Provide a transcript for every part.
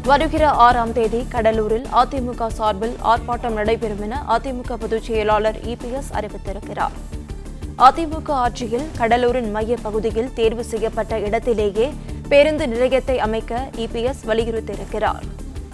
வருகிற ஆறாம் தேதி கடலூரில் அதிமுக சார்பில் ஆர்ப்பாட்டம் நடைபெறும் என அதிமுக பொதுச் செயலாளர் இபிஎஸ் அறிவித்திருக்கிறார் அதிமுக ஆட்சியில் கடலூரின் மைய பகுதியில் தேர்வு செய்யப்பட்ட இடத்திலேயே பேருந்து நிலையத்தை அமைக்க இபிஎஸ் வலியுறுத்தியிருக்கிறார்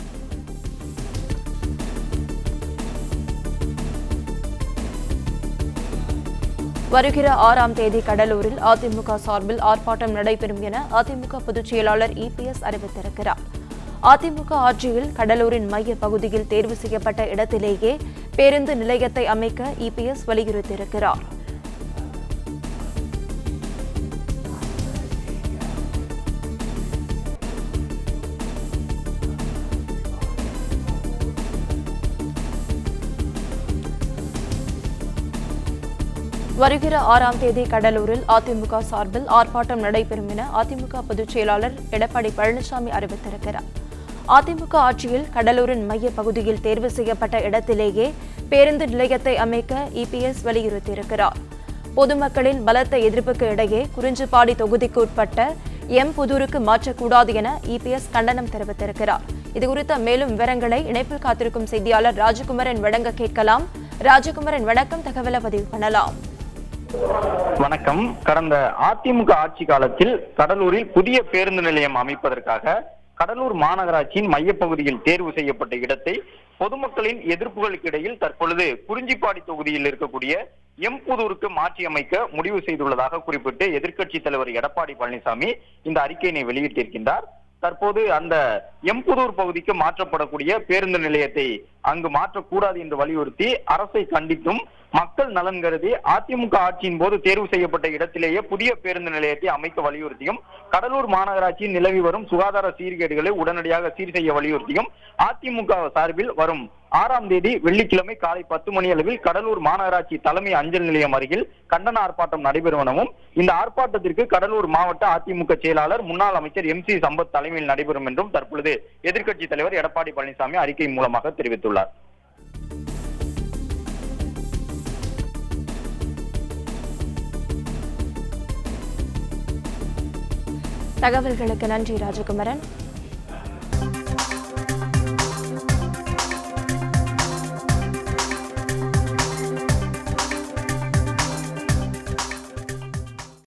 வருகிற ஆறாம் தேதி கடலூரில் அதிமுக சார்பில் ஆர்ப்பாட்டம் நடைபெறும் என அதிமுக பொதுச் செயலாளர் இபிஎஸ் அறிவித்திருக்கிறார் அதிமுக ஆட்சியில் கடலூரின் மைய பகுதியில் தேர்வு செய்யப்பட்ட இடத்திலேயே பேருந்து நிலையத்தை அமைக்க இபிஎஸ் வலியுறுத்தியிருக்கிறார் வருகிற ஆறாம் தேதி கடலூரில் அதிமுக சார்பில் ஆர்ப்பாட்டம் நடைபெறும் என அதிமுக பொதுச் செயலாளர் எடப்பாடி பழனிசாமி அறிவித்திருக்கிறார் அதிமுக ஆட்சியில் கடலூரின் மைய பகுதியில் தேர்வு செய்யப்பட்ட இடத்திலேயே பேருந்து நிலையத்தை அமைக்க இபிஎஸ் வலியுறுத்தியிருக்கிறார் பொதுமக்களின் பலத்த எதிர்ப்புக்கு இடையே குறிஞ்சிப்பாடி தொகுதிக்கு உட்பட்ட எம் புதூருக்கு மாற்றக்கூடாது என இபிஎஸ் கண்டனம் தெரிவித்திருக்கிறார் இதுகுறித்த மேலும் விவரங்களை இணைப்பில் காத்திருக்கும் செய்தியாளர் ராஜகுமரன் வழங்க கேட்கலாம் ராஜகுமரன் வணக்கம் தகவலை பதிவு பண்ணலாம் வணக்கம் கடந்த அதிமுக ஆட்சி காலத்தில் கடலூரில் புதிய பேருந்து நிலையம் அமைப்பதற்காக கடலூர் மாநகராட்சியின் மையப்பகுதியில் தேர்வு செய்யப்பட்ட இடத்தை பொதுமக்களின் எதிர்ப்புகளுக்கு இடையில் தற்பொழுது குறிஞ்சிப்பாடி தொகுதியில் இருக்கக்கூடிய எம்புதூருக்கு மாற்றி அமைக்க முடிவு செய்துள்ளதாக குறிப்பிட்டு எதிர்க்கட்சி தலைவர் எடப்பாடி பழனிசாமி இந்த அறிக்கையினை வெளியிட்டிருக்கின்றார் தற்போது அந்த எம்புதூர் பகுதிக்கு மாற்றப்படக்கூடிய பேருந்து நிலையத்தை அங்கு மாற்றக்கூடாது என்று வலியுறுத்தி அரசை கண்டித்தும் மக்கள் நலன் கருதி அதிமுக ஆட்சியின் போது தேர்வு செய்யப்பட்ட இடத்திலேயே புதிய பேருந்து நிலையத்தை அமைக்க வலியுறுத்தியும் கடலூர் மாநகராட்சியில் நிலவி வரும் சுகாதார சீர்கேடுகளை உடனடியாக சீர் செய்ய வலியுறுத்தியும் அதிமுக சார்பில் வரும் ஆறாம் தேதி வெள்ளிக்கிழமை காலை பத்து மணி அளவில் கடலூர் மாநகராட்சி தலைமை அஞ்சல் நிலையம் அருகில் கண்டன ஆர்ப்பாட்டம் நடைபெறும் எனவும் இந்த ஆர்ப்பாட்டத்திற்கு கடலூர் மாவட்ட அதிமுக செயலாளர் முன்னாள் அமைச்சர் எம் சி சம்பத் தலைமையில் நடைபெறும் என்றும் தற்பொழுது எதிர்க்கட்சி தலைவர் எடப்பாடி பழனிசாமி அறிக்கை மூலமாக தெரிவித்துள்ளார் தகவல்களுக்கு நன்றி ராஜகுமரன்